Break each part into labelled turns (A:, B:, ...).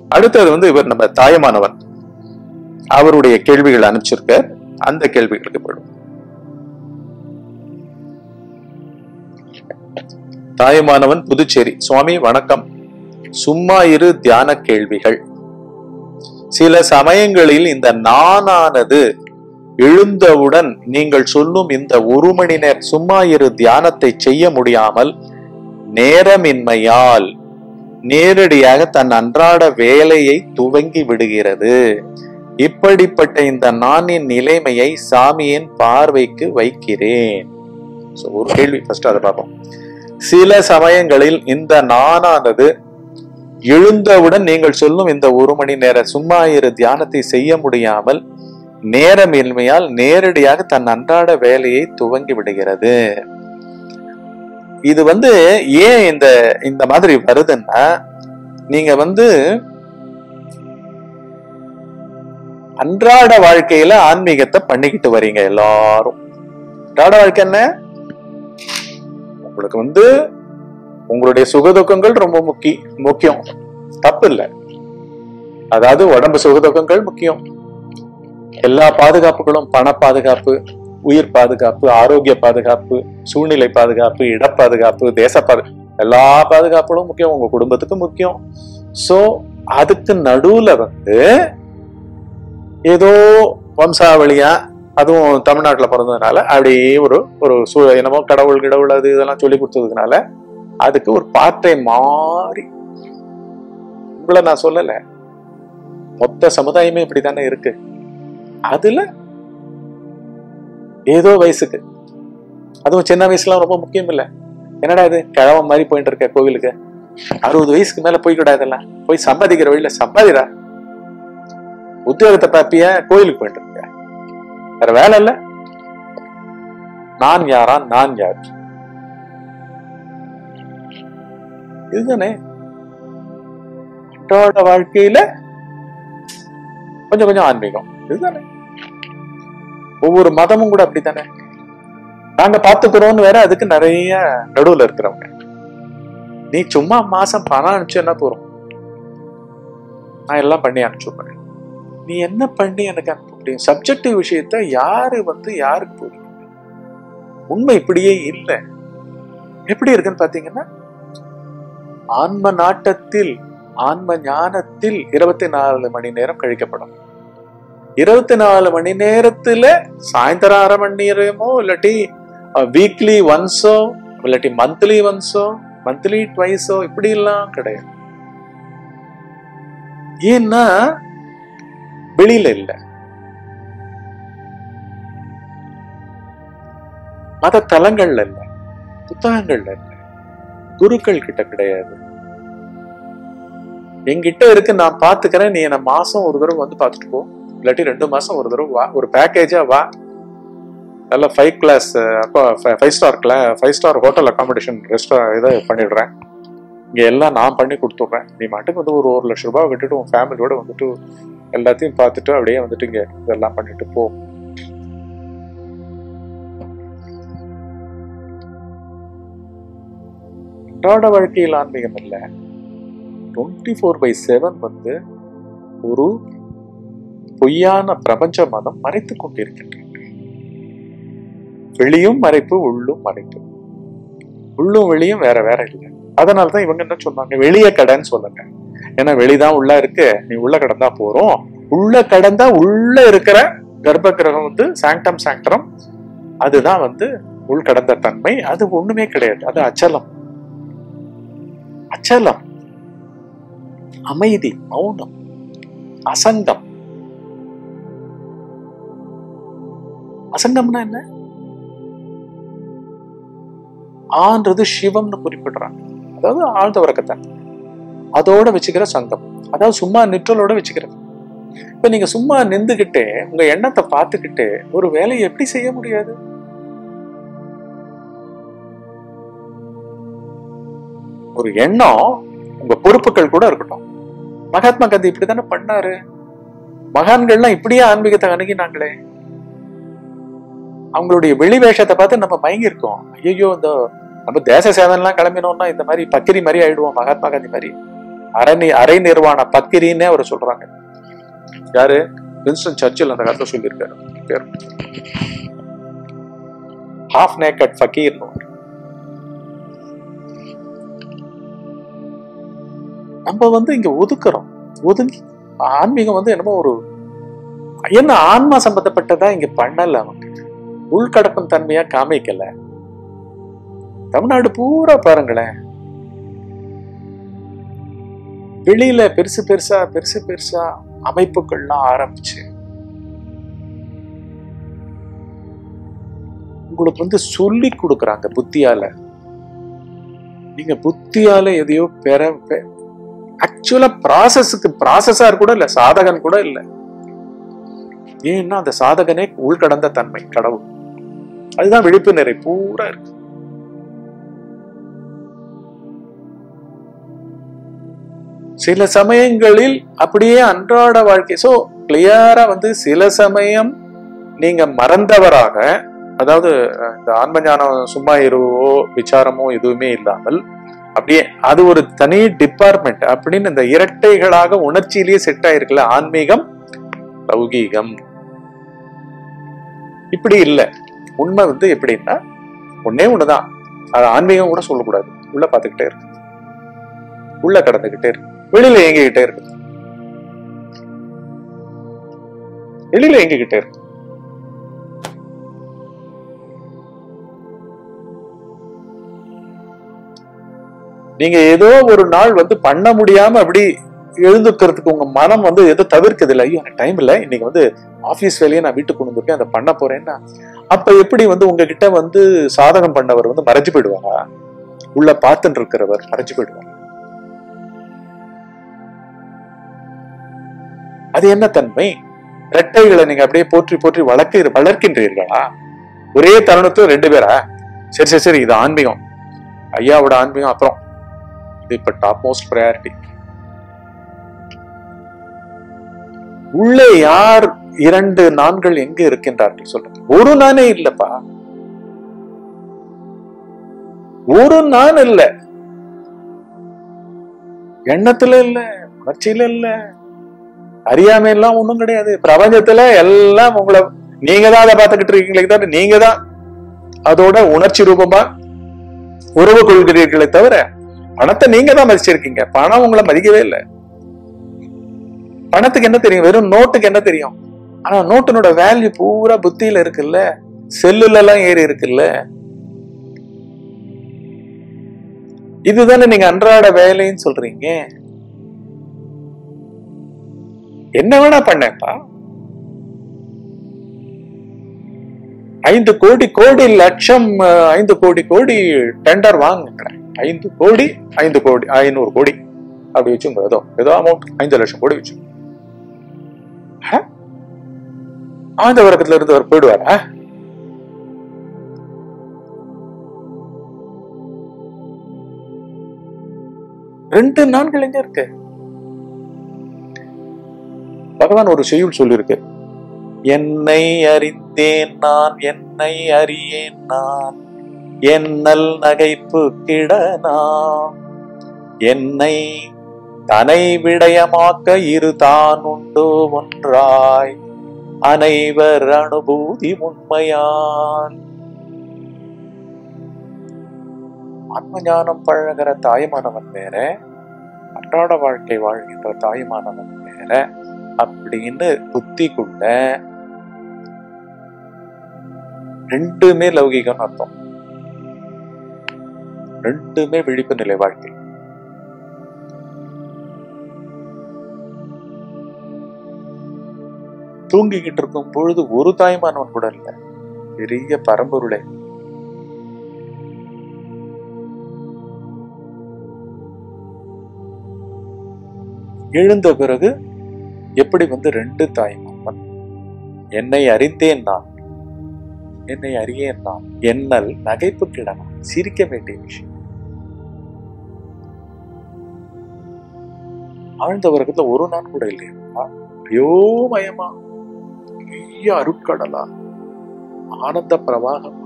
A: அடுத்தது வந்து இவர் நம்ம தாயமானவன் அவருடைய கேள்விகள் அனுப்பிச்சிருக்க அந்த கேள்விகளுக்கு போயிடும் தாயமானவன் புதுச்சேரி சுவாமி வணக்கம் சும்மா இரு தியான கேள்விகள் சில சமயங்களில் இந்த நானானது எழுந்தவுடன் நீங்கள் சொல்லும் இந்த ஒரு மணி நேர சும்மா இரு தியானத்தை செய்ய முடியாமல் நேரமின்மையால் நேரடியாக தன் அன்றாட வேலையை துவங்கி விடுகிறது இப்படிப்பட்ட இந்த நானின் நிலைமையை சாமியின் பார்வைக்கு வைக்கிறேன் So, ஒரு கேள்வி ஃபர்ஸ்ட் அதை பார்ப்போம் சில சமயங்களில் இந்த நானானது எழுந்தவுடன் நீங்கள் சொல்லும் இந்த ஒரு மணி நேர சும்மா இரு தியானத்தை செய்ய முடியாமல் நேரமின்மையால் நேரடியாக தன் அன்றாட வேலையை துவங்கி விடுகிறது இது வந்து ஏன் இந்த இந்த மாதிரி வருதுன்னா நீங்க வந்து அன்றாட வாழ்க்கையில ஆன்மீகத்தை பண்ணிக்கிட்டு வரீங்க எல்லாரும் அன்றாட வாழ்க்கை என்ன உங்களுக்கு வந்து உங்களுடைய சுகதுக்கங்கள் ரொம்ப முக்கிய முக்கியம் தப்பு இல்லை அதாவது உடம்பு சுகதுக்கங்கள் முக்கியம் எல்லா பாதுகாப்புகளும் பண பாதுகாப்பு உயிர் பாதுகாப்பு ஆரோக்கிய பாதுகாப்பு சூழ்நிலை பாதுகாப்பு இட பாதுகாப்பு தேச பாது எல்லா பாதுகாப்புகளும் முக்கியம் உங்க குடும்பத்துக்கு முக்கியம் சோ அதுக்கு நடுவுல வந்து ஏதோ வம்சாவளியா அதுவும் தமிழ்நாட்டுல பிறந்ததுனால அப்படியே ஒரு ஒரு சூ என்னமோ கடவுள் கடவுள் அது இதெல்லாம் சொல்லி கொடுத்ததுனால அதுக்கு ஒரு பாட்டை மாறி உங்களை நான் சொல்லல மொத்த சமுதாயமே இப்படித்தானே இருக்கு அதுல ஏதோ வயசுக்கு அதுவும் சின்ன வயசுலாம் ரொம்ப முக்கியம் இல்ல என்னடா இது கிழவன் மாதிரி போயிட்டு இருக்க கோவிலுக்கு அறுபது வயசுக்கு மேல போய் கூடாதெல்லாம் போய் சம்பாதிக்கிற வழியில சம்பாதிடா உத்தியோகத்தை பாப்பிய கோயிலுக்கு போயிட்டு இருக்க வேற வேலை இல்ல நான் யாரா நான் யார் இதுதானே அன்றாட வாழ்க்கையில கொஞ்சம் கொஞ்சம் ஆன்மீகம் இதுதானே ஒவ்வொரு மதமும் கூட அப்படித்தானே நாங்க பாத்துக்கிறோம்னு வேற அதுக்கு நிறைய நடுவுல இருக்கிறவங்க நீ சும்மா மாசம் பணம் அனுப்பிச்சு என்ன போறோம் நான் எல்லாம் பண்ணி அனுப்பிச்சுடுறேன் நீ என்ன பண்ணி எனக்கு அனுப்ப முடியும் சப்ஜெக்டிவ் விஷயத்த யாரு வந்து யாருக்கு புரியும் உண்மை இப்படியே இல்லை எப்படி இருக்குன்னு பாத்தீங்கன்னா ஆன்ம நாட்டத்தில் ஆன்ம ஞானத்தில் இருபத்தி நாலு மணி நேரம் கழிக்கப்படும் இருபத்தி நாலு மணி நேரத்துல சாயந்தரம் அரை மணி நேரமோ இல்லாட்டி வீக்லி ஒன்ஸோ இல்லாட்டி மந்த்லி ஒன்ஸோ மந்த்லி ட்வைஸோ இப்படி எல்லாம் கிடையாது ஏன்னா வெளியில இல்ல மத தலங்கள்ல இல்ல புத்தகங்கள்ல இல்ல குருக்கள் கிட்ட கிடையாது என்கிட்ட இருக்கு நான் பாத்துக்கிறேன் நீ என்ன மாசம் ஒரு தடவை வந்து பார்த்துட்டு போ இல்லாட்டி ரெண்டு மாசம் ஒரு தடவை வா ஒரு பேக்கேஜா வா நல்ல ஃபைவ் கிளாஸ் அப்போ five star class five star hotel accommodation ரெஸ்டா இதை பண்ணிடுறேன் இங்க எல்லாம் நான் பண்ணி கொடுத்துட்றேன் நீ மட்டும் வந்து ஒரு ஒரு லட்ச ரூபாய் விட்டுட்டு உன் ஃபேமிலியோட வந்துட்டு எல்லாத்தையும் பார்த்துட்டு அப்படியே வந்துட்டு இங்க இதெல்லாம் பண்ணிட்டு போ அன்றாட வாழ்க்கையில் ஆன்மீகம் இல்லை டுவெண்ட்டி ஃபோர் பை செவன் வந்து ஒரு பொய்யான பிரபஞ்ச மதம் மறைத்து கொண்டிருக்கின்றன வெளியும் மறைப்பு உள்ளும் மறைப்பு உள்ளும் வெளியும் வேற வேற இல்லை அதனால தான் இவங்க என்ன சொன்னாங்க வெளியே கடைன்னு சொல்லுங்க ஏன்னா வெளிதான் உள்ள இருக்கு நீ உள்ள கடந்தா போறோம் உள்ள கடந்தா உள்ள இருக்கிற கர்ப்ப கிரகம் வந்து சாங்டம் சாங்டரம் அதுதான் வந்து உள் கடந்த தன்மை அது ஒண்ணுமே கிடையாது அது அச்சலம் அச்சலம் அமைதி மௌனம் அசங்கம் அசங்கம்னா என்ன ஆன்றது சிவம்னு குறிப்பிடுறாங்க அதாவது ஆழ்ந்த உறக்கத்தான் அதோட வச்சுக்கிற சங்கம் அதாவது சும்மா நிற்றலோட வச்சுக்கிறது இப்ப நீங்க சும்மா நின்றுகிட்டே உங்க எண்ணத்தை பார்த்துக்கிட்டு ஒரு வேலையை எப்படி செய்ய முடியாது ஒரு எண்ணம் உங்க பொறுப்புகள் கூட இருக்கட்டும் மகாத்மா காந்தி இப்படித்தானே பண்ணாரு மகான்கள்லாம் இப்படியே ஆன்மீகத்தை அணுகினாங்களே அவங்களுடைய வெளி வேஷத்தை பார்த்து நம்ம மயங்கி இருக்கோம் ஐயோ இந்த நம்ம தேச சேவன்லாம் கிளம்பினோம்னா இந்த மாதிரி பக்கிரி மாதிரி ஆயிடுவோம் மகாத்மா காந்தி மாதிரி அரை அரை நிர்வாண பக்கிரின்னே அவர் சொல்றாங்க யாரு வின்ஸ்டன் சர்ச்சில் அந்த காலத்துல சொல்லியிருக்காரு பேர் ஹாஃப் நேக்கட் ஃபக்கீர் நம்ம வந்து இங்க ஒதுக்குறோம் ஒதுங்கி ஆன்மீகம் வந்து என்னமோ ஒரு என்ன ஆன்மா சம்பந்தப்பட்டதா இங்க பண்ணல அவங்க உள்கடக்கும் தன்மையா காமிக்கல தமிழ்நாடு பூரா பாருங்களேன் வெளியில பெருசு பெருசா பெருசு பெருசா அமைப்புகள்லாம் ஆரம்பிச்சு உங்களுக்கு வந்து சொல்லி கொடுக்குறாங்க புத்தியால நீங்க புத்தியால எதையோ பெற ஆக்சுவலா ப்ராசஸுக்கு ப்ராசஸார் கூட இல்ல சாதகன் கூட இல்ல ஏன்னா அந்த சாதகனே உள்கடந்த தன்மை கடவுள் அதுதான் விழிப்பு நிறை பூரா இருக்கு சில சமயங்களில் அப்படியே அன்றாட வாழ்க்கை சோ கிளியரா வந்து சில சமயம் நீங்க மறந்தவராக அதாவது இந்த ஆன்ம ஞானம் சும்மா இருவோ விசாரமோ எதுவுமே இல்லாமல் அப்படியே அது ஒரு தனி டிபார்ட்மெண்ட் அப்படின்னு இந்த இரட்டைகளாக உணர்ச்சியிலேயே செட் ஆயிருக்குல்ல ஆன்மீகம் லௌகீகம் இப்படி இல்லை உண்மை வந்து எப்படின்னா ஒன்னே ஒண்ணுதான் அது ஆன்மீகம் கூட சொல்லக்கூடாது உள்ள பார்த்துக்கிட்டே இருக்கு உள்ள கடந்துகிட்டே இருக்கு வெளியில இயங்கிக்கிட்டே இருக்கு வெளியில இயங்கிக்கிட்டே இருக்கு நீங்க ஏதோ ஒரு நாள் வந்து பண்ண முடியாம அப்படி எழுந்துக்கிறதுக்கு உங்க மனம் வந்து எதோ தவிர்க்குது இல்லை ஐயோ எனக்கு டைம் இல்லை இன்னைக்கு வந்து ஆபீஸ் வேலையை நான் வீட்டுக்கு கொண்டு வந்திருக்கேன் அதை பண்ண போறேன்னா அப்ப எப்படி வந்து உங்ககிட்ட வந்து சாதகம் பண்ணவர் வந்து மறைஞ்சு போயிடுவாரா உள்ள பார்த்துட்டு இருக்கிறவர் மறைஞ்சு போயிடுவார் அது என்ன தன்மை ரெட்டைகளை நீங்க அப்படியே போற்றி போற்றி வளர்க்க வளர்க்கின்றீர்களா ஒரே தருணத்துல ரெண்டு பேரா சரி சரி சரி இது ஆன்மீகம் ஐயாவோட ஆன்மீகம் அப்புறம் இது இப்ப டாப் மோஸ்ட் ப்ரையாரிட்டி உள்ளே யார் இரண்டு நான்கள் எங்க இருக்கின்றார்கள் சொல்லுங்க ஒரு நானே இல்லப்பா ஒரு நான் இல்ல எண்ணத்துல இல்ல உணர்ச்சியில இல்ல அறியாமை எல்லாம் ஒண்ணும் கிடையாது பிரபஞ்சத்துல எல்லாம் உங்களை நீங்க தான் அதை பார்த்துக்கிட்டு இருக்கீங்களே தவிர நீங்க தான் அதோட உணர்ச்சி ரூபமா உறவு கொள்கிறீர்களே தவிர பணத்தை நீங்க தான் மதிச்சிருக்கீங்க பணம் உங்களை மதிக்கவே இல்லை பணத்துக்கு என்ன தெரியும் வெறும் நோட்டுக்கு என்ன தெரியும் ஆனா நோட்டினோட வேல்யூ பூரா புத்தியில இருக்குல்ல செல்லுல எல்லாம் ஏறி இருக்குல்ல இதுதானே நீங்க அன்றாட வேலைன்னு சொல்றீங்க என்ன வேணா பண்ணேன்ப்பா ஐந்து கோடி கோடி லட்சம் ஐந்து கோடி கோடி டெண்டர் வாங்குங்கிறேன் ஐந்து கோடி ஐந்து கோடி ஐநூறு கோடி அப்படி வச்சுங்க ஏதோ ஏதோ அமௌண்ட் ஐந்து லட்சம் கோடி வச்சு ஆழ்ந்த வர்க்கத்துல இருந்து அவர் போயிடுவாரா ரெண்டு நான்கள் எங்க இருக்கு பகவான் ஒரு செய்யுள் சொல்லியிருக்கு என்னை அறிந்தேன் நான் என்னை அறியேன் நான் என்னல் நகைப்பு கிட நான் என்னை தனை விடயமாக்க இரு தான் உண்டோ ஒன்றாய் அனைவர் அனுபூதி உண்மையான் ஆத்ம ஞானம் பழகிற தாய்மானவன் வேற அன்றாட வாழ்க்கை வாழ்கின்ற தாய்மானவன் வேற அப்படின்னு புத்திக்குள்ள ரெண்டுமே லௌகிகம் அர்த்தம் ரெண்டுமே விழிப்பு நிலை வாழ்க்கை தூங்கிக்கிட்டு இருக்கும் பொழுது ஒரு தாய்மானவன் கூட இல்ல பெரிய பரம்பொருளே எழுந்த பிறகு எப்படி வந்து ரெண்டு தாய்மாமன் என்னை அறிந்தேன் நான் என்னை அறியேன் நான் என்னல் நகைப்பு கிடனா சிரிக்க வேண்டிய விஷயம் ஆழ்ந்த வர்க்கத்துல ஒரு நாள் கூட இல்லையா அயோமயமா பெரிய அருட்கடலா ஆனந்த பிரவாகம்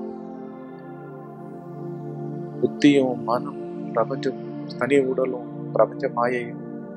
A: புத்தியும் மனம் பிரபஞ்சம் தனி உடலும் பிரபஞ்ச மாயையும்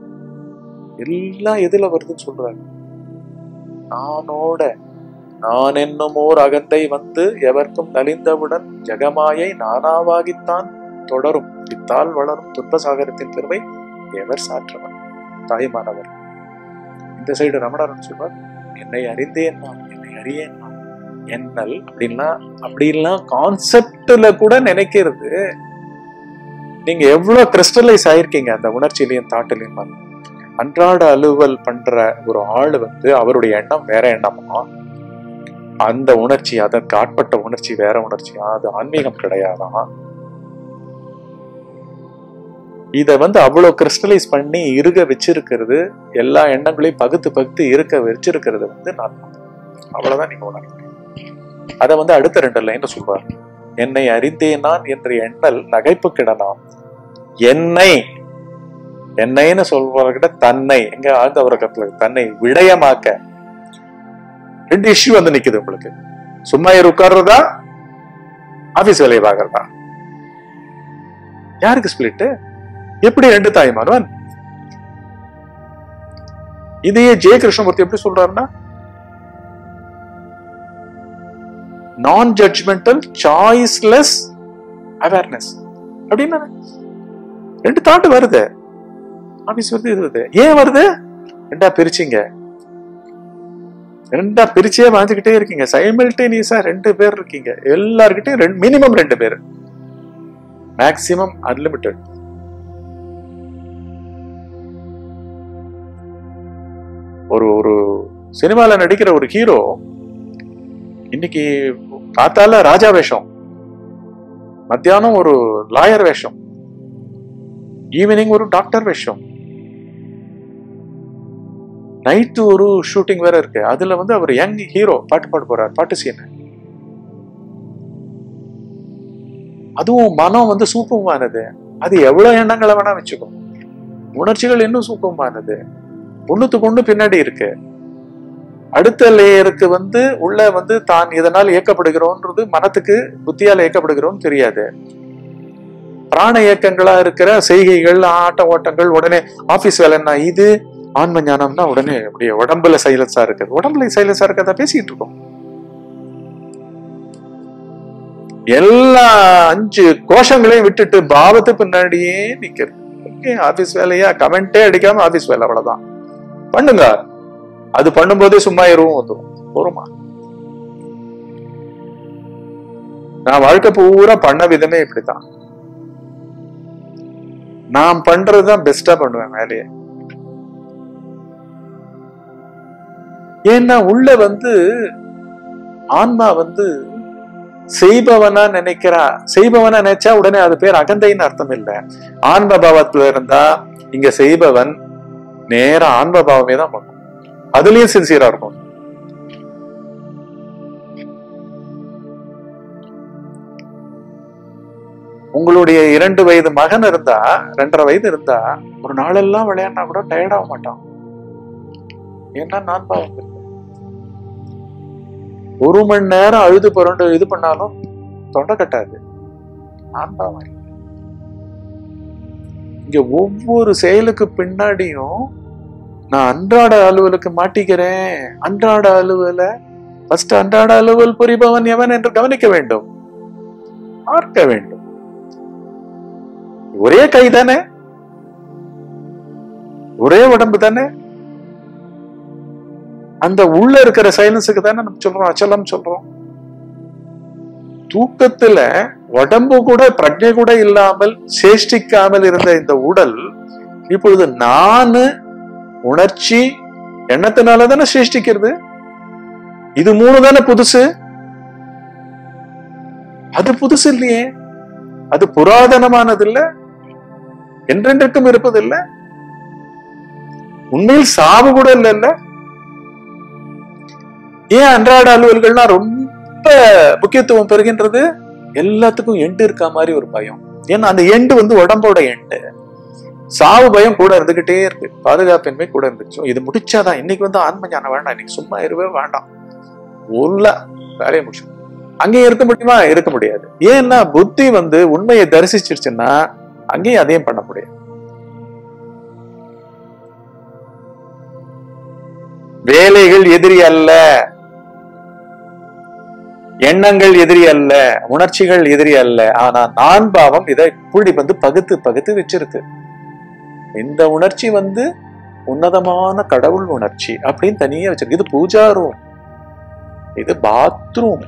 A: எல்லாம் எதுல வருதுன்னு சொல்றாரு நானோட நான் என்னும் ஓர் அகந்தை வந்து எவர்க்கும் நலிந்தவுடன் ஜெகமாயை நானாவாகித்தான் தொடரும் இத்தால் வளரும் துன்பசாகரத்தின் பெருமை எவர் சாற்றவன் தாய்மானவர் இந்த சைடு ரமணரன் சொல்வார் என்னை அறிந்தேன் நான் என்னை அறியேன் நான் என்னல் அப்படின்னா அப்படிலாம் கான்செப்ட்ல கூட நினைக்கிறது நீங்க எவ்வளவு கிறிஸ்டலைஸ் ஆயிருக்கீங்க அந்த உணர்ச்சியிலையும் தாட்டிலையும் வந்து. அன்றாட அலுவல் பண்ற ஒரு ஆள் வந்து அவருடைய எண்ணம் வேற எண்ணமா அந்த உணர்ச்சி அதற்கு ஆட்பட்ட உணர்ச்சி வேற உணர்ச்சியா அது ஆன்மீகம் கிடையாதான் இத வந்து அவ்வளவு கிறிஸ்டலைஸ் பண்ணி இருக வச்சிருக்கிறது எல்லா எண்ணங்களையும் பகுத்து பகுத்து இருக்க வச்சிருக்கிறது வந்து நான் அவ்வளவுதான் நீங்க உணரணும் அதை வந்து அடுத்த ரெண்டு லைன்ல சொல்வார் என்னை அறிந்தேன் நான் என்று எண்ணல் நகைப்பு கிடலாம் என்னை என்னைன்னு சொல்றவர்கிட்ட தன்னை எங்க ஆழ்ந்த உறக்கத்துல தன்னை விடயமாக்க ரெண்டு இஷ்யூ வந்து நிக்குது உங்களுக்கு சும்மா இரு உட்கார்றதா ஆபீஸ் வேலையை பார்க்கறதா யாருக்கு ஸ்பிளிட் எப்படி ரெண்டு தாய்மானவன் இதையே ஜெய கிருஷ்ணமூர்த்தி எப்படி சொல்றாருன்னா நான் ஜட்ஜ்மெண்டல் சாய்ஸ்லெஸ் அவேர்னஸ் அப்படின்னா ரெண்டு தாட் வருது ஆபீஸ் வருது இது வருது ஏன் வருது ரெண்டா பிரிச்சிங்க ரெண்டா பிரிச்சே வாழ்ந்துகிட்டே இருக்கீங்க சைமல்டேனியஸா ரெண்டு பேர் இருக்கீங்க எல்லார்கிட்டயும் ரெண்டு மினிமம் ரெண்டு பேர் மேக்சிமம் அன்லிமிட்டெட் ஒரு ஒரு சினிமால நடிக்கிற ஒரு ஹீரோ இன்னைக்கு காத்தால ராஜா வேஷம் மத்தியானம் ஒரு லாயர் வேஷம் ஈவினிங் ஒரு டாக்டர் வேஷம் நைட்டு ஒரு ஷூட்டிங் வேற இருக்கு அதுல வந்து அவர் யங் ஹீரோ பாட்டு பாட போறார் பாட்டு சீன் அதுவும் மனம் வந்து சூப்பமானது அது எவ்வளவு எண்ணங்களை வேணா வச்சுக்கோ உணர்ச்சிகள் இன்னும் சூப்பமானது ஒண்ணுத்துக்கு ஒண்ணு பின்னாடி இருக்கு அடுத்த லேயருக்கு வந்து உள்ள வந்து தான் இதனால் இயக்கப்படுகிறோன்றது மனத்துக்கு புத்தியால் இயக்கப்படுகிறோம் தெரியாது பிராண இயக்கங்களா இருக்கிற செய்கைகள் ஆட்ட ஓட்டங்கள் உடனே ஆபீஸ் வேலைன்னா இது ஆன்ம ஞானம்னா உடனே அப்படியே உடம்புல சைலன்ஸா இருக்குது உடம்புல சைலன்ஸா இருக்கிறத பேசிட்டு இருக்கோம் எல்லா அஞ்சு கோஷங்களையும் விட்டுட்டு பாவத்து பின்னாடியே நிக்கிறது ஓகே ஆபீஸ் வேலையா கமெண்டே அடிக்காம ஆபீஸ் வேலை அவ்வளவுதான் பண்ணுங்க அது பண்ணும்போதே சும்மா எருவும் வந்துடும் போருமா நான் வாழ்க்கை பூரா பண்ண விதமே இப்படித்தான் நான் பண்றதுதான் பெஸ்டா பண்ணுவேன் வேலையை ஏன்னா உள்ள வந்து ஆன்மா வந்து செய்பவனா நினைக்கிறா செய்பவனா நினைச்சா உடனே அது பேர் அகந்தைன்னு அர்த்தம் இல்ல ஆன்ம பாவத்துல இருந்தா இங்க செய்பவன் நேரா ஆன்ம பாவமே தான் பண்ணும் அதுலயும் சின்சியரா இருக்கும் உங்களுடைய இரண்டு வயது மகன் இருந்தா ரெண்டரை வயது இருந்தா ஒரு நாளெல்லாம் விளையாடினா கூட டயர்ட் ஆக மாட்டான் ஏன்னா நான் பாவம் இல்லை. ஒரு மணி நேரம் அழுது புரண்டு இது பண்ணாலும் தொண்டை கட்டாது நான் பாவம் இல்லை. இங்க ஒவ்வொரு செயலுக்கு பின்னாடியும் நான் அன்றாட அலுவலுக்கு மாட்டிக்கிறேன் அன்றாட அலுவல ஃபர்ஸ்ட் அன்றாட அலுவல் புரிபவன் எவன் என்று கவனிக்க வேண்டும் பார்க்க வேண்டும் ஒரே கை தானே ஒரே உடம்பு தானே அந்த உள்ள இருக்கிற சைலன்ஸுக்கு தானே நம்ம சொல்றோம் அச்சலம் சொல்றோம் தூக்கத்துல உடம்பு கூட பிரஜை கூட இல்லாமல் சேஷ்டிக்காமல் இருந்த இந்த உடல் இப்பொழுது நானு உணர்ச்சி எண்ணத்தினால தானே சேஷ்டிக்கிறது இது மூணு தானே புதுசு அது புதுசு இல்லையே அது புராதனமானது இல்ல என்றென்றைக்கும் இருப்பதில்லை உண்மையில் சாவு கூட இல்ல இல்ல ஏன் அன்றாட அலுவல்கள்லாம் ரொம்ப முக்கியத்துவம் பெறுகின்றது எல்லாத்துக்கும் எண்டு இருக்க மாதிரி ஒரு பயம் ஏன்னா அந்த எண்டு வந்து உடம்போட எண்டு சாவு பயம் கூட இருந்துகிட்டே இருக்கு பாதுகாப்பின்மை கூட இருந்துச்சு இது முடிச்சாதான் இன்னைக்கு வந்து ஆன்ம ஞானம் வேண்டாம் இன்னைக்கு சும்மா இருவே வேண்டாம் உள்ள வேலையை முடிச்சு அங்கேயும் இருக்க முடியுமா இருக்க முடியாது ஏன்னா புத்தி வந்து உண்மையை தரிசிச்சிருச்சுன்னா அங்கேயும் அதையும் பண்ண முடியாது வேலைகள் எதிரி அல்ல எண்ணங்கள் எதிரி அல்ல உணர்ச்சிகள் எதிரி அல்ல ஆனா நான் பாவம் இதை புள்ளி வந்து பகுத்து பகுத்து வச்சிருக்கு இந்த உணர்ச்சி வந்து உன்னதமான கடவுள் உணர்ச்சி அப்படின்னு தனியா வச்சிருக்கு இது பூஜா ரூம் இது பாத்ரூம்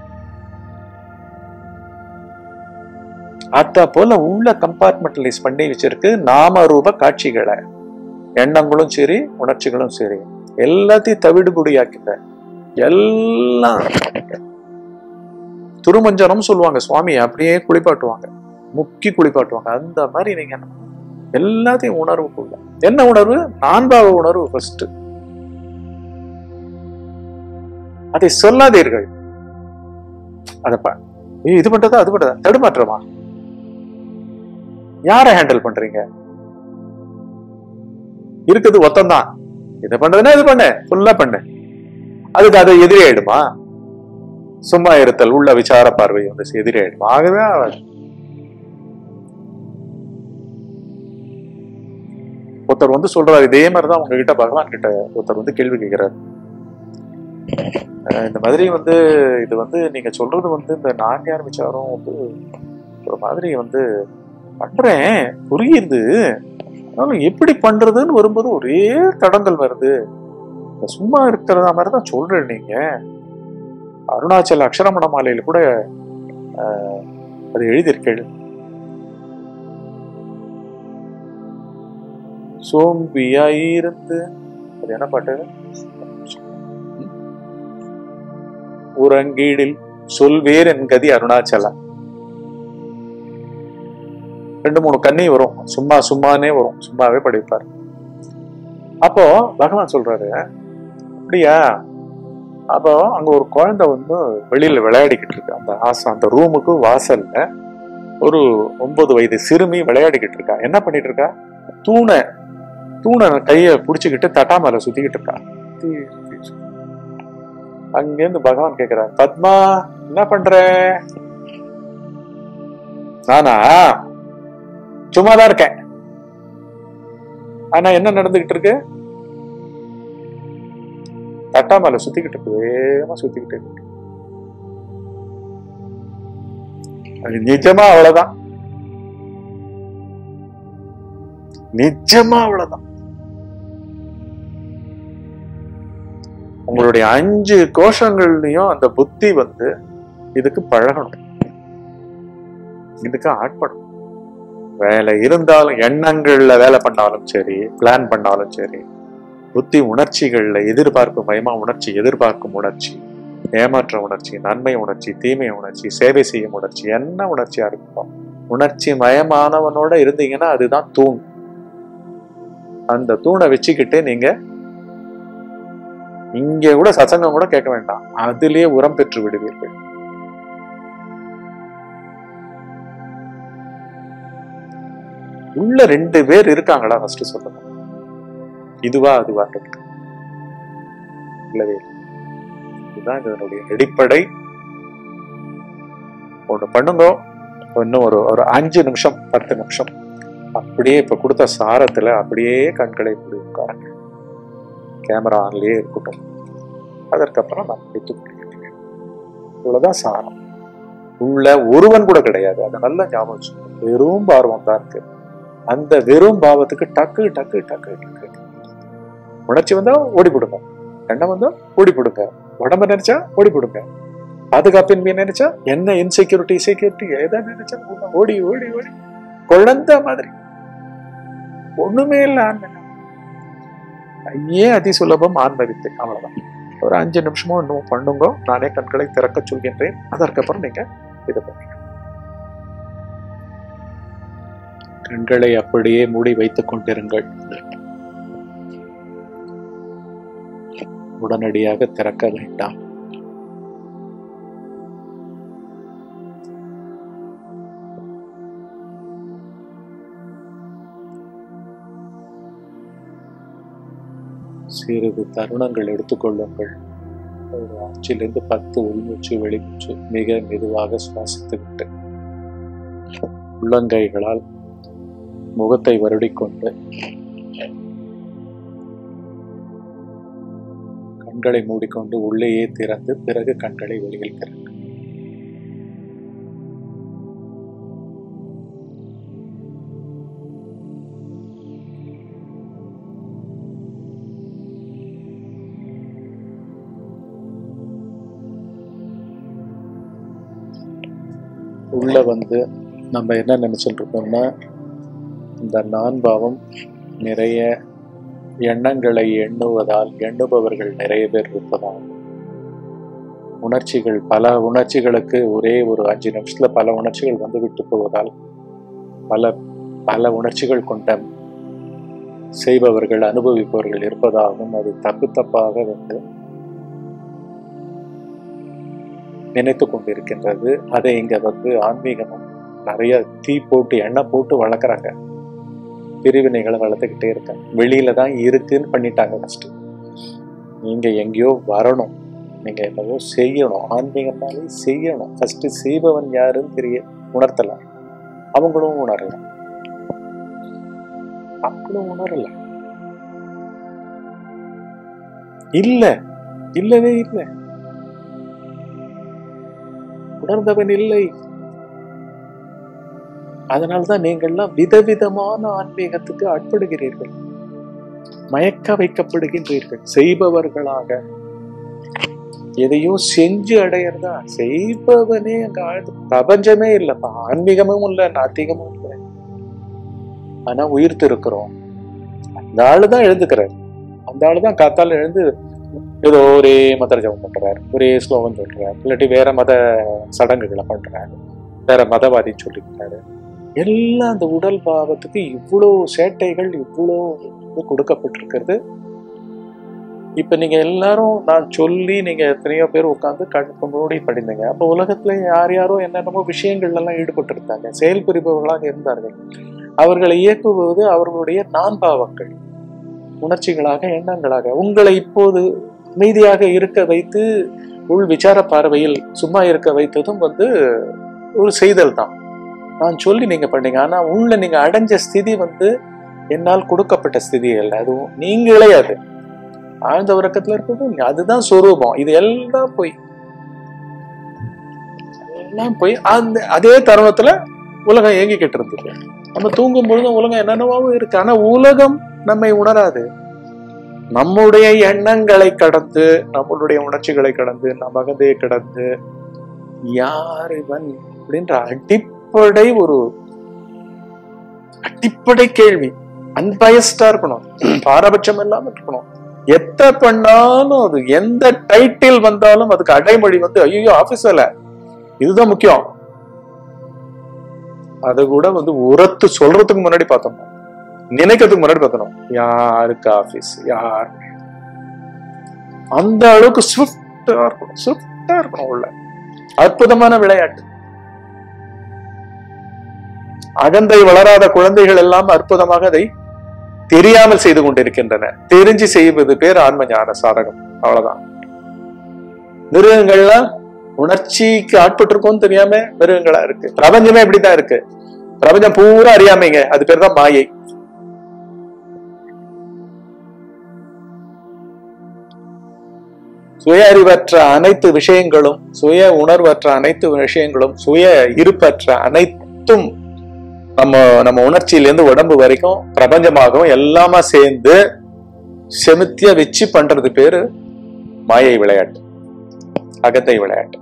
A: அத போல உள்ள கம்பார்ட்மெண்டலைஸ் பண்ணி வச்சிருக்கு நாம ரூப காட்சிகளை எண்ணங்களும் சரி உணர்ச்சிகளும் சரி எல்லாத்தையும் தவிடுபுடியாக்கிட்ட எல்லாம் திருமஞ்சனம் சொல்லுவாங்க சுவாமி அப்படியே குளிப்பாட்டுவாங்க முக்கி குளிப்பாட்டுவாங்க அந்த மாதிரி நீங்க என்ன பண்ணணும்? எல்லாத்தையும் உணர்வுக்குள்ள என்ன உணர்வு நான்பாவ உணர்வு ஃபர்ஸ்ட் அதை சொல்லாதீர்கள் அதப்பா ஏய், இது பண்றதா அது பண்றதா தடுமாற்றமா யாரை ஹேண்டில் பண்றீங்க இருக்குது ஒத்தம்தான் இதை பண்றதுன்னா இது பண்ணு ஃபுல்லா பண்ணு அதுக்கு அது எதிரி ஆயிடுமா சும்மா இருத்தல் உள்ள விசார பார்வை வந்து எதிரி ஆயிடுமா ஆகவே ஆகாது. ஒருத்தர் வந்து சொல்றாரு இதே மாதிரிதான் உங்ககிட்ட பகவான் கிட்ட ஒருத்தர் வந்து கேள்வி கேட்கிறாரு அஹ் இந்த மாதிரி வந்து இது வந்து நீங்க சொல்றது வந்து இந்த நான்யார் விசாரம் வந்து ஒரு மாதிரி வந்து பண்றேன் புரியுது ஆனாலும் எப்படி பண்றதுன்னு வரும்போது ஒரே தடங்கள் வருது இந்த சும்மா இருக்கிறதா மாதிரி தான் சொல்றேன் நீங்க அருணாச்சல அக்ஷரமண மாலையில கூட அஹ், அது எழுதியிருக்கேள் சோம்பியாயிருந்து அது என்ன பாட்டு ம்? உறங்கீடில் சொல்வேர் என் கதி அருணாச்சலா ரெண்டு மூணு கண்ணி வரும் சும்மா சும்மானே வரும் சும்மாவே படிப்பார் அப்போ பகவான் சொல்றாரு அப்படியா அப்போ அங்க ஒரு குழந்தை வந்து வெளியில விளையாடிக்கிட்டு இருக்கு அந்த ஆசம் அந்த ரூமுக்கு வாசல்ல ஒரு ஒன்பது வயது சிறுமி விளையாடிக்கிட்டு இருக்கா என்ன பண்ணிட்டு இருக்கா தூணை தூணை கைய புடிச்சுக்கிட்டு தட்டா மேல சுத்திக்கிட்டு இருக்கா சுத்தி, சுத்தி, சுத்தி. அங்கேருந்து பகவான் கேக்குறார் பத்மா என்ன பண்ற நானா சும்மாதான் இருக்கேன் ஆனா என்ன நடந்துகிட்டு இருக்கு தட்டா மேல சுத்திக்கிட்டு இருக்கு வேகமா சுத்திக்கிட்டு இருக்கு அது நிஜமா அவ்வளவுதான் நிஜமா அவ்வளவுதான் உங்களுடைய அஞ்சு கோஷங்கள்லயும் அந்த புத்தி வந்து இதுக்கு பழகணும் இதுக்கு ஆட்படும் வேலை இருந்தாலும் எண்ணங்கள்ல வேலை பண்ணாலும் சரி பிளான் பண்ணாலும் சரி புத்தி உணர்ச்சிகள்ல எதிர்பார்ப்பு மயமா உணர்ச்சி எதிர்பார்க்கும் உணர்ச்சி ஏமாற்ற உணர்ச்சி நன்மை உணர்ச்சி தீமை உணர்ச்சி சேவை செய்யும் உணர்ச்சி என்ன உணர்ச்சியா இருக்கட்டும் உணர்ச்சி மயமானவனோட இருந்தீங்கன்னா அதுதான் தூண் அந்த தூணை வச்சுக்கிட்டு நீங்க இங்க கூட சசங்கம் கூட கேட்க வேண்டாம் அதிலே உரம் பெற்று விடுவீர்கள் உள்ள ரெண்டு பேர் இருக்காங்களா ஃபர்ஸ்ட் சொல்லுங்க இதுவா அதுவா இல்லவே இல்லை. இதுதான் இதனுடைய அடிப்படை ஒண்ணு பண்ணுங்க இன்னும் ஒரு ஒரு அஞ்சு நிமிஷம் பத்து நிமிஷம் அப்படியே இப்ப கொடுத்த சாரத்துல அப்படியே கண்களை மூடி உட்காருங்க கேமரா ஆன்லயே இருக்கட்டும் அதற்கப்புறம் நான் எடுத்து குடிக்கிறேன் இவ்வளவுதான் சாரம் உள்ள ஒருவன் கூட கிடையாது அது நல்ல ஞாபகம் வச்சுக்கணும். வெறும் பார்வம் தான் இருக்கு அந்த வெறும் பாவத்துக்கு டக்கு டக்கு டக்கு டக்கு உணர்ச்சி வந்தா ஓடி போடுங்க எண்ணம் வந்தா ஓடி போடுங்க உடம்ப நினைச்சா ஓடி போடுங்க பாதுகாப்பின்மை நினைச்சா என்ன இன்செக்யூரிட்டி செக்யூரிட்டி எதை நினைச்சா உள்ள ஓடி ஓடி ஓடி குழந்தை மாதிரி ஒண்ணுமே இல்ல ஆன்மீகம் ஏன் அதி சுலபம் ஆன்மவித்தை அவ்வளவுதான் ஒரு அஞ்சு நிமிஷமோ இன்னும் பண்ணுங்க நானே கண்களை திறக்க சொல்கின்றேன் அதற்கப்புறம் நீங்க இது பண்ணுங்க கண்களை அப்படியே மூடி வைத்துக் கொண்டிருங்கள் உடனடியாக திறக்க வேண்டாம் சிறிது தருணங்கள் எடுத்துக்கொள்ளுங்கள் ஒரு அஞ்சிலிருந்து பத்து உள்மூச்சு வெளிமூச்சு மிக மெதுவாக சுவாசித்து விட்டு உள்ளங்கைகளால் முகத்தை வருடிக்கொண்டு கண்களை மூடிக்கொண்டு உள்ளேயே திறந்து பிறகு கண்களை வெளியில் திறந்து உள்ள வந்து நம்ம என்ன நினைச்சிட்டு இருக்கோம்னா இந்த நான்பாவம் நிறைய எண்ணங்களை எண்ணுவதால் எண்ணுபவர்கள் நிறைய பேர் இருப்பதால் உணர்ச்சிகள் பல உணர்ச்சிகளுக்கு ஒரே ஒரு அஞ்சு நிமிஷத்துல பல உணர்ச்சிகள் வந்து விட்டு போவதால் பல பல உணர்ச்சிகள் கொண்ட செய்பவர்கள் அனுபவிப்பவர்கள் இருப்பதாகவும் அது தப்பு தப்பாக வந்து நினைத்து கொண்டிருக்கின்றது அதை இங்க வந்து ஆன்மீகமும் நிறைய தீ போட்டு எண்ணெய் போட்டு வளர்க்குறாங்க பிரிவினைகளை வளர்த்துக்கிட்டே இருக்காங்க வெளியில தான் இருக்குன்னு பண்ணிட்டாங்க ஃபர்ஸ்ட் நீங்க எங்கேயோ வரணும் நீங்க என்னவோ செய்யணும் ஆன்மீகம்னாலே செய்யணும் ஃபர்ஸ்ட் செய்பவன் யாருன்னு தெரிய உணர்த்தலாம் அவங்களும் உணரல அவங்களும் உணரல இல்ல இல்லவே இல்லை உணர்ந்தவன் இல்லை அதனால்தான் நீங்கள்லாம் விதவிதமான ஆன்மீகத்துக்கு ஆட்படுகிறீர்கள் மயக்க வைக்கப்படுகின்றீர்கள் செய்பவர்களாக எதையும் செஞ்சு அடையறதா செய்பவனே அங்க ஆழ்ந்து பிரபஞ்சமே இல்லப்பா ஆன்மீகமும் இல்ல நாத்திகமும் இல்லை ஆனா உயிர்த்து இருக்கிறோம் அந்த ஆளுதான் எழுந்துக்கிறார் அந்த ஆளுதான் காத்தால எழுந்து ஏதோ ஒரே மந்திர ஜபம் பண்றாரு ஒரே ஸ்லோகம் சொல்றாரு இல்லாட்டி வேற மத சடங்குகளை பண்றாரு வேற மதவாதின்னு சொல்லிக்கிறாரு எல்லாம் அந்த உடல் பாவத்துக்கு இவ்வளோ சேட்டைகள் இவ்வளோ இது கொடுக்கப்பட்டிருக்கிறது இப்ப நீங்க எல்லாரும் நான் சொல்லி நீங்க எத்தனையோ பேர் உட்காந்து கணக்கு மூடி படிந்தீங்க அப்ப உலகத்துல யார் யாரோ என்னென்னமோ விஷயங்கள்ல எல்லாம் ஈடுபட்டு இருந்தாங்க செயல் புரிபவர்களாக இருந்தார்கள் அவர்களை இயக்குவது அவர்களுடைய நான் பாவங்கள் உணர்ச்சிகளாக எண்ணங்களாக உங்களை இப்போது அமைதியாக இருக்க வைத்து உள் விசார பார்வையில் சும்மா இருக்க வைத்ததும் வந்து ஒரு செய்தல் தான் நான் சொல்லி நீங்க பண்ணீங்க ஆனா உள்ள நீங்க அடைஞ்ச ஸ்திதி வந்து என்னால் கொடுக்கப்பட்ட ஸ்திதி அல்ல அதுவும் நீங்களே அது ஆழ்ந்த உறக்கத்துல இருக்கிறது அதுதான் சொரூபம் இது எல்லாம் போய் எல்லாம் போய் அந்த அதே தருணத்துல உலகம் இயங்கிக்கிட்டு இருந்தது நம்ம தூங்கும் பொழுதும் உலகம் என்னென்னவாவும் இருக்கு ஆனா உலகம் நம்மை உணராது நம்முடைய எண்ணங்களை கடந்து நம்மளுடைய உணர்ச்சிகளை கடந்து நம் அகந்தையை கடந்து யார் இவன் அப்படின்ற அடிப்படை ஒரு அடிப்படை கேள்வி அன்பயஸ்டா இருக்கணும் பாரபட்சம் இல்லாம இருக்கணும் எத்த பண்ணாலும் அது எந்த டைட்டில் வந்தாலும் அதுக்கு அடைமொழி வந்து ஐயோ ஆபீஸ் வேலை இதுதான் முக்கியம் அது கூட வந்து உரத்து சொல்றதுக்கு முன்னாடி பார்த்தோம் நினைக்கிறதுக்கு முன்னாடி பார்த்தோம் யாருக்கு ஆபீஸ் யார் அந்த அளவுக்கு ஸ்விஃப்டா இருக்கணும் ஸ்விஃப்டா இருக்கணும் உள்ள அற்புதமான விளையாட்டு அகந்தை வளராத குழந்தைகள் எல்லாம் அற்புதமாக அதை தெரியாமல் செய்து கொண்டிருக்கின்றன தெரிஞ்சு செய்வது பேர் ஆன்ம ஞான சாதகம் அவ்வளவுதான் மிருகங்கள்லாம் உணர்ச்சிக்கு ஆட்பட்டிருக்கோம் தெரியாம மிருகங்களா இருக்கு பிரபஞ்சமே இப்படிதான் இருக்கு பிரபஞ்சம் பூரா அறியாமைங்க அது பேர் தான் மாயை சுய அறிவற்ற அனைத்து விஷயங்களும் சுய உணர்வற்ற அனைத்து விஷயங்களும் சுய இருப்பற்ற அனைத்தும் நம்ம நம்ம உணர்ச்சியிலேருந்து உடம்பு வரைக்கும் பிரபஞ்சமாகவும் எல்லாமா சேர்ந்து செமித்திய வச்சு பண்றது பேரு மாயை விளையாட்டு அகத்தை விளையாட்டு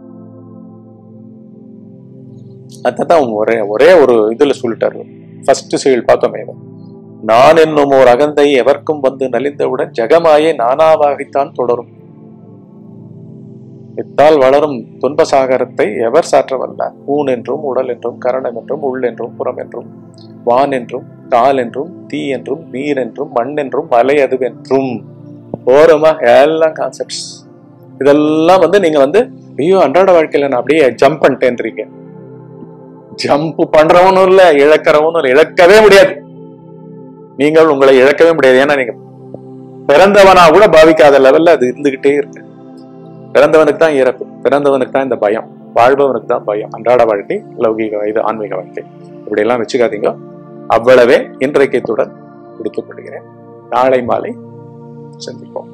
A: அதான் ஒரே ஒரே ஒரு இதுல சொல்லிட்டாரு ஃபர்ஸ்ட் செயல் பார்த்தோமே இதை. நான் என்னும் ஓர் அகந்தை எவர்க்கும் வந்து நலிந்தவுடன் ஜெகமாயை நானாவாகத்தான் தொடரும் இத்தால் வளரும் துன்ப சாகரத்தை எவர் சாற்ற வல்லார் ஊன் என்றும் உடல் என்றும் கரணம் என்றும் உள் என்றும் புறம் என்றும் வான் என்றும் கால் என்றும் தீ என்றும் நீர் என்றும் மண் என்றும் மலை அதுவென்றும் ஓரமா எல்லாம் கான்செப்ட்ஸ் இதெல்லாம் வந்து நீங்க வந்து ஐயோ அன்றாட வாழ்க்கையில நான் அப்படியே ஜம்ப் பண்ணிட்டேன்றீங்க ஜம்ப் பண்றவனும் இல்ல இழக்கிறவனும் இல்ல இழக்கவே முடியாது நீங்கள் உங்களை இழக்கவே முடியாது ஏன்னா நீங்க பிறந்தவனா கூட பாவிக்காத லெவல்ல அது இருந்துகிட்டே இருக்கு பிறந்தவனுக்கு தான் இறப்பு பிறந்தவனுக்கு தான் இந்த பயம் வாழ்பவனுக்கு தான் பயம் அன்றாட வாழ்க்கை லௌகீக இது ஆன்மீக வாழ்க்கை இப்படி எல்லாம் வச்சுக்காதீங்க அவ்வளவே இன்றைக்கு இத்துடன் கொடுத்துக் கொள்கிறேன் நாளை மாலை சந்திப்போம்